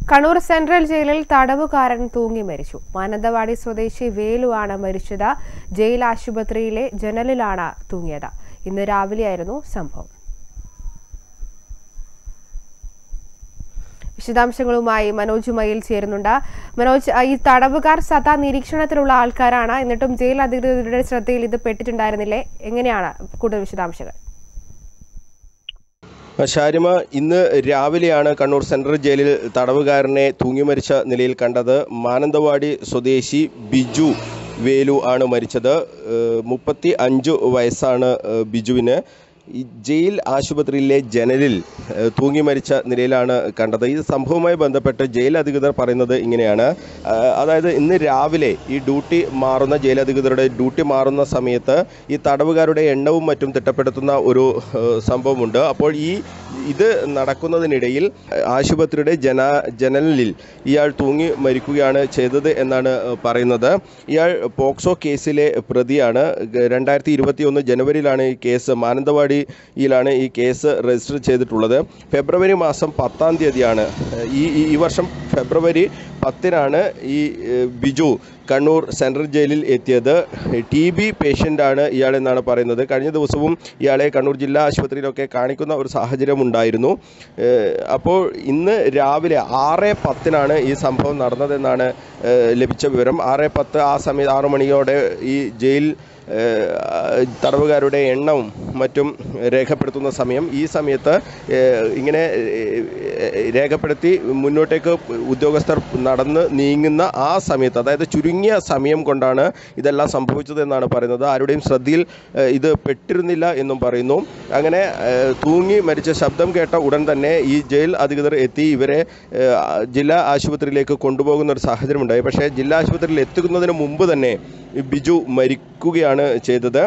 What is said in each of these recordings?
Kannur central ജയിലിൽ തടവുകാരൻ തൂങ്ങി മരിച്ചു മാനന്തവാടി സ്വദേശി വേലുവാണ് മരിച്ചത് ജയിൽ ആശുപത്രിയിലെ ജനലിലാണ് തൂങ്ങിയത് ഇന്ന് രാവിലെയായിരുന്നു സംഭവം വിശദാംശങ്ങളുമായി മനോജ് മയിൽ ചേരുന്നുണ്ട് മനോജ് ഈ തടവുകാർ സദാ നിരീക്ഷണത്തിലുള്ള ആൾക്കാരാണ് എന്നിട്ടും ജയിൽ അധികൃതരുടെ ശ്രദ്ധയിൽ ഇത് പെട്ടിട്ടുണ്ടായിരുന്നില്ലേ എങ്ങനെയാണ് കൂടുതൽ വിശദാംശങ്ങൾ ഷാരിമ ഇന്ന് രാവിലെയാണ് കണ്ണൂർ സെൻട്രൽ ജയിലിൽ തടവുകാരനെ തൂങ്ങിമരിച്ച നിലയിൽ കണ്ടത് മാനന്തവാടി സ്വദേശി ബിജു വേലു ആണ് മരിച്ചത് മുപ്പത്തി അഞ്ച് വയസ്സാണ് ഏഹ്, ബിജുവിന് ഈ ജയിൽ ആശുപത്രിയിലെ ജനലിൽ ഏഹ്, തൂങ്ങി മരിച്ച നിലയിലാണ് കണ്ടത് ഈ സംഭവവുമായി ബന്ധപ്പെട്ട് ജയിൽ അധികൃതർ പറയുന്നത് ഇങ്ങനെയാണ് ആഹ്, അതായത് ഇന്ന് രാവിലെ ഈ ഡ്യൂട്ടി മാറുന്ന ജയിൽ അധികൃതരുടെ ഡ്യൂട്ടി മാറുന്ന സമയത്ത് ഈ തടവുകാരുടെ എണ്ണവും മറ്റും തിട്ടപ്പെടുത്തുന്ന ഒരു ഏഹ്, സംഭവമുണ്ട് അപ്പോൾ ഈ ഇത് നടക്കുന്നതിനിടയിൽ ഏഹ്, ആശുപത്രിയുടെ ജന ജനലിൽ ഇയാൾ തൂങ്ങി മരിക്കുകയാണ് ചെയ്തത് എന്നാണ് ഏഹ്, പറയുന്നത് ഇയാൾ പോക്സോ കേസിലെ പ്രതിയാണ് രണ്ടായിരത്തി ഇരുപത്തി ഒന്ന് ജനുവരിയിലാണ് ഈ കേസ് മാനന്തവാടിയിലാണ് ഈ കേസ് രജിസ്റ്റർ ചെയ്തിട്ടുള്ളത് ഫെബ്രുവരി മാസം പത്താം തീയതിയാണ് ഏഹ്, ഈ ഈ- ഈ വർഷം ഫെബ്രുവരി പത്തിനാണ് ഈ ഏഹ്, ബിജു കണ്ണൂർ സെൻട്രൽ ജയിലിൽ എത്തിയത് ടി ബി പേഷ്യൻ്റാണ് ഇയാളെന്നാണ് പറയുന്നത് കഴിഞ്ഞ ദിവസവും ഇയാളെ കണ്ണൂർ ജില്ലാ ആശുപത്രിയിലൊക്കെ കാണിക്കുന്ന ഒരു സാഹചര്യം ഉണ്ടായിരുന്നു ഏഹ്, അപ്പോൾ ഇന്ന് രാവിലെ ആറ് പത്തിനാണ് ഈ സംഭവം നടന്നതെന്നാണ് ഏഹ്, ലഭിച്ച വിവരം ആറ് പത്ത് ആ സമയം ആറു മണിയോടെ ഈ ജയിൽ ഏഹ്, തടവുകാരുടെ എണ്ണവും മറ്റും രേഖപ്പെടുത്തുന്ന സമയം ഈ സമയത്ത് ഏഹ്, ഇങ്ങനെ ഏഹ്, രേഖപ്പെടുത്തി മുന്നോട്ടേക്ക് ഉദ്യോഗസ്ഥർ നടന്ന് നീങ്ങുന്ന ആ സമയത്ത് അതായത് ചുരുങ്ങിയ സമയം കൊണ്ടാണ് ഇതെല്ലാം സംഭവിച്ചത് എന്നാണ് പറയുന്നത് ആരുടെയും ശ്രദ്ധയിൽ ഏഹ്, ഇത് പെട്ടിരുന്നില്ല എന്നും പറയുന്നു അങ്ങനെ ഏഹ്, തൂങ്ങി മരിച്ച ശബ്ദം കേട്ട ഉടൻ തന്നെ ഈ ജയിൽ അധികൃതർ എത്തി ഇവരെ ഏഹ്, ജില്ലാ ആശുപത്രിയിലേക്ക് കൊണ്ടുപോകുന്ന ഒരു സാഹചര്യം ഉണ്ടായി പക്ഷേ ജില്ലാ ആശുപത്രിയിൽ എത്തുന്നതിന് മുമ്പ് തന്നെ ഈ ബിജു മരിക്കുകയാണ് ചെയ്തത്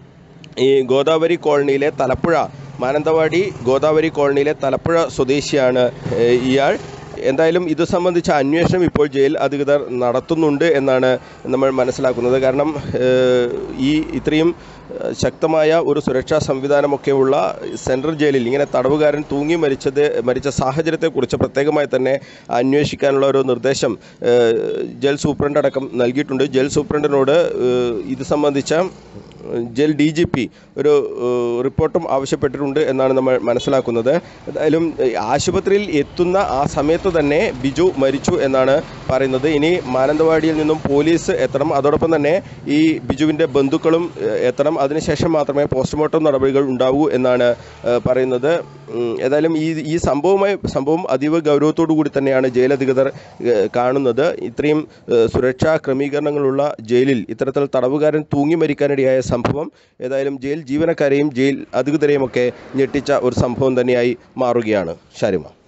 ഈ ഗോദാവരി കോളനിയിലെ തലപ്പുഴ മാനന്തവാടി ഗോദാവരി കോളനിയിലെ തലപ്പുഴ സ്വദേശിയാണ് ഏഹ്, ഇയാൾ എന്തായാലും ഇത് സംബന്ധിച്ച അന്വേഷണം ഇപ്പോൾ ജയിൽ അധികൃതർ നടത്തുന്നുണ്ട് എന്നാണ് നമ്മൾ മനസ്സിലാക്കുന്നത് കാരണം ഏഹ്, ഈ ഇത്രയും ഏഹ്, ശക്തമായ ഒരു സുരക്ഷാ സംവിധാനമൊക്കെയുള്ള സെൻട്രൽ ജയിലിൽ ഇങ്ങനെ തടവുകാരൻ തൂങ്ങി മരിച്ചത് മരിച്ച സാഹചര്യത്തെക്കുറിച്ച് പ്രത്യേകമായി തന്നെ അന്വേഷിക്കാനുള്ള ഒരു നിർദ്ദേശം ഏഹ്, ജയിൽ സൂപ്രണ്ട് അടക്കം നൽകിയിട്ടുണ്ട് ജയിൽ സൂപ്രണ്ടിനോട് ഏഹ്, ഇത് സംബന്ധിച്ച ജയിൽ ഡി ജി പി ഒരു ഏഹ്, റിപ്പോർട്ടും ആവശ്യപ്പെട്ടിട്ടുണ്ട് എന്നാണ് നമ്മൾ മനസ്സിലാക്കുന്നത് എന്തായാലും ഏഹ്, ആശുപത്രിയിൽ എത്തുന്ന ആ സമയത്ത് തന്നെ ബിജു മരിച്ചു എന്നാണ് പറയുന്നത് ഇനി മാനന്തവാടിയിൽ നിന്നും പോലീസ് എത്തണം അതോടൊപ്പം തന്നെ ഈ ബിജുവിൻ്റെ ബന്ധുക്കളും ഏഹ്, എത്തണം അതിനുശേഷം മാത്രമേ പോസ്റ്റ്മോർട്ടം നടപടികൾ ഉണ്ടാവൂ എന്നാണ് ഏഹ്, പറയുന്നത് ഉം, ഏതായാലും ഈ ഈ സംഭവവുമായി സംഭവം അതീവ ഗൗരവത്തോടു കൂടി തന്നെയാണ് ജയിലധികൃതർ ഏഹ്, കാണുന്നത് ഇത്രയും ഏഹ്, സുരക്ഷാ ക്രമീകരണങ്ങളുള്ള ജയിലിൽ ഇത്തരത്തിൽ തടവുകാരൻ തൂങ്ങി മരിക്കാനിടയായ സംഭവം ഏതായാലും ജയിൽ ജീവനക്കാരെയും ജയിൽ അധികൃതരെയും ഒക്കെ ഞെട്ടിച്ച ഒരു സംഭവം തന്നെയായി മാറുകയാണ് ഷാരിമ